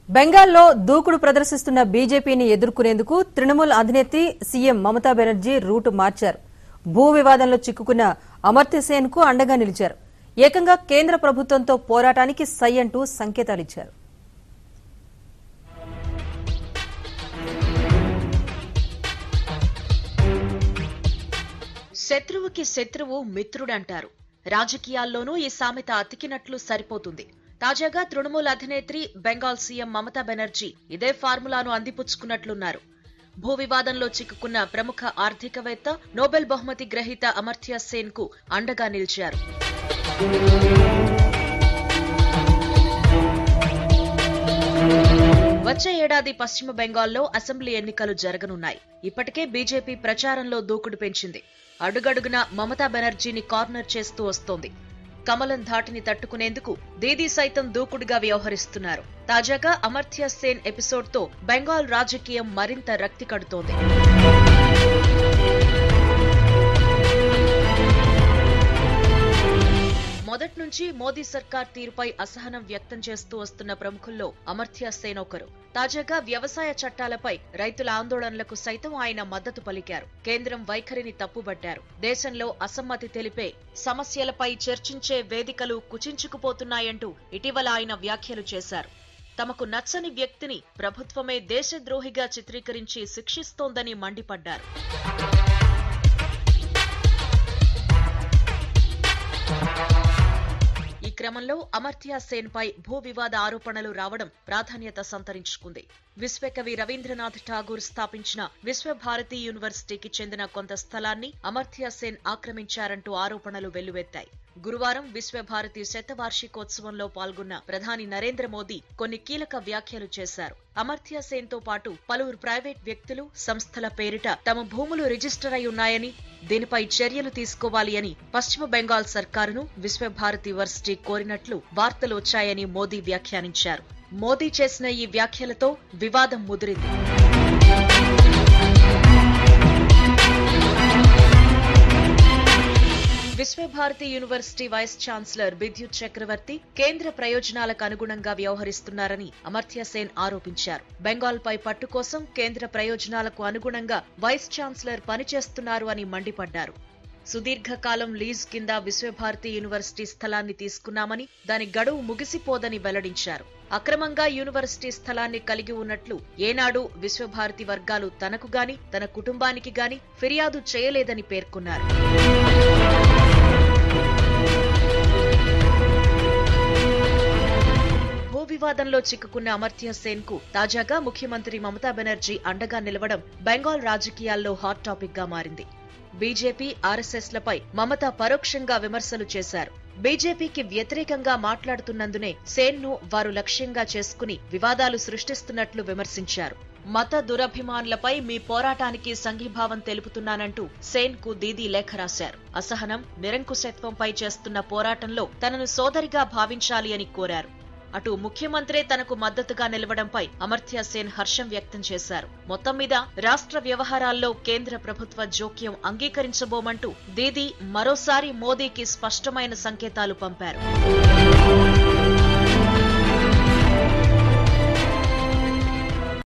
బెంగాల్లో దూకుడు ప్రదర్శిస్తున్న బీజేపీని ఎదుర్కొనేందుకు తృణమూల్ అధినేత్రి సీఎం మమతా బెనర్జీ రూటు మార్చారు భూ వివాదంలో చిక్కుకున్న అమర్త్య సేన్ కు అండగా నిలిచారు ఏకంగా కేంద్ర ప్రభుత్వంతో పోరాటానికి సై అంటూ సంకేతాలిచ్చారు శత్రువుకి శత్రువు మిత్రుడంటారు రాజకీయాల్లోనూ ఈ సామెత అతికినట్లు సరిపోతుంది తాజాగా తృణమూల్ అధినేత్రి బెంగాల్ సీఎం మమతా బెనర్జీ ఇదే ఫార్ములాను అందిపుచ్చుకున్నట్లున్నారు భూ వివాదంలో చిక్కుకున్న ప్రముఖ ఆర్థికవేత్త నోబెల్ బహుమతి గ్రహీత అమర్త్య సేన్ కు అండగా నిలిచారు వచ్చే ఏడాది పశ్చిమ బెంగాల్లో అసెంబ్లీ ఎన్నికలు జరగనున్నాయి ఇప్పటికే బీజేపీ ప్రచారంలో దూకుడు పెంచింది అడుగడుగున మమతా బెనర్జీని కార్నర్ చేస్తూ వస్తోంది కమలం ధాటిని తట్టుకునేందుకు దీదీ సైతం దూకుడుగా వ్యవహరిస్తున్నారు తాజాగా అమర్త్య సేన్ ఎపిసోడ్తో బెంగాల్ రాజకీయం మరింత రక్తి కడుతోంది మొదటి నుంచి మోదీ సర్కార్ తీరుపై అసహనం వ్యక్తం చేస్తూ వస్తున్న ప్రముఖుల్లో అమర్త్య సేన్ ఒకరు తాజాగా వ్యవసాయ చట్టాలపై రైతుల ఆందోళనలకు సైతం ఆయన మద్దతు పలికారు కేంద్రం వైఖరిని తప్పుబట్టారు దేశంలో అసమ్మతి తెలిపే సమస్యలపై చర్చించే వేదికలు కుచించుకుపోతున్నాయంటూ ఇటీవల ఆయన వ్యాఖ్యలు చేశారు తమకు నచ్చని వ్యక్తిని ప్రభుత్వమే దేశద్రోహిగా చిత్రీకరించి శిక్షిస్తోందని మండిపడ్డారు ఈ క్రమంలో అమర్త్య సేన్ పై భూ వివాద ఆరోపణలు రావడం ప్రాధాన్యత సంతరించుకుంది విశ్వకవి రవీంద్రనాథ్ ఠాగూర్ స్థాపించిన విశ్వభారతి యూనివర్సిటీకి చెందిన కొంత స్థలాన్ని అమర్త్య సేన్ ఆక్రమించారంటూ ఆరోపణలు వెల్లువెత్తాయి గురువారం విశ్వభారతి శతవార్షికోత్సవంలో పాల్గొన్న ప్రధాని నరేంద్ర మోదీ కొన్ని కీలక వ్యాఖ్యలు చేశారు అమర్త్య సేన్ తో పాటు పలువురు ప్రైవేట్ వ్యక్తులు సంస్థల పేరిట తమ భూములు రిజిస్టర్ అయి ఉన్నాయని దీనిపై చర్యలు తీసుకోవాలి అని పశ్చిమ బెంగాల్ సర్కారును విశ్వభారతి వర్సిటీ కోరినట్లు వార్తలు వచ్చాయని మోదీ వ్యాఖ్యానించారు మోదీ చేసిన ఈ వ్యాఖ్యలతో వివాదం ముదిరింది Visvabharati university vice chancellor Bidyut Chakrabarty కేంద్ర ప్రయోజనాలకు అనుగుణంగా వ్యవహరిస్తున్నారని అమర్త్య సేన్ ఆరోపించారు బెంగాల్ పై పట్టు కోసం కేంద్ర ప్రయోజనాలకు అనుగుణంగా వైస్ ఛాన్సలర్ పనిచేస్తున్నారు అని మండిపడ్డారు సుదీర్ఘకాలం లీజ్ కింద విశ్వభారతి యూనివర్సిటీ స్థలాన్ని తీసుకున్నామని దాని గడువు ముగిసిపోదని వెల్లడించారు అక్రమంగా యూనివర్సిటీ స్థలాన్ని కలిగి ఉన్నట్లు ఏనాడు విశ్వభారతి వర్గాలు తనకు గాని తన కుటుంబానికి గాని ఫిర్యాదు చేయలేదని పేర్కొన్నారు భూ వివాదంలో చిక్కుకున్న అమర్త్య సేన్ కు తాజాగా ముఖ్యమంత్రి మమతా బెనర్జీ అండగా నిలవడం బెంగాల్ రాజకీయాల్లో హాట్ టాపిక్ గా మారింది బీజేపీ ఆర్ఎస్ఎస్ లపై మమత పరోక్షంగా విమర్శలు చేశారు బీజేపీకి వ్యతిరేకంగా మాట్లాడుతున్నందునే సేన్ ను వారు లక్ష్యంగా చేసుకుని వివాదాలు సృష్టిస్తున్నట్లు విమర్శించారు మత దురభిమానులపై మీ పోరాటానికి సంఘీభావం తెలుపుతున్నానంటూ సేన్ కు దీదీ లేఖ రాశారు అసహనం నిరంకుశత్వంపై చేస్తున్న పోరాటంలో తనను సోదరిగా భావించాలి అని కోరారు అటు ముఖ్యమంత్రే తనకు మద్దతుగా నిలవడంపై అమర్త్య సేన్ హర్షం వ్యక్తం చేశారు మొత్తం మీద రాష్ట్ర వ్యవహారాల్లో కేంద్ర ప్రభుత్వ జోక్యం అంగీకరించబోమంటూ దీదీ మరోసారి మోదీకి స్పష్టమైన సంకేతాలు పంపారు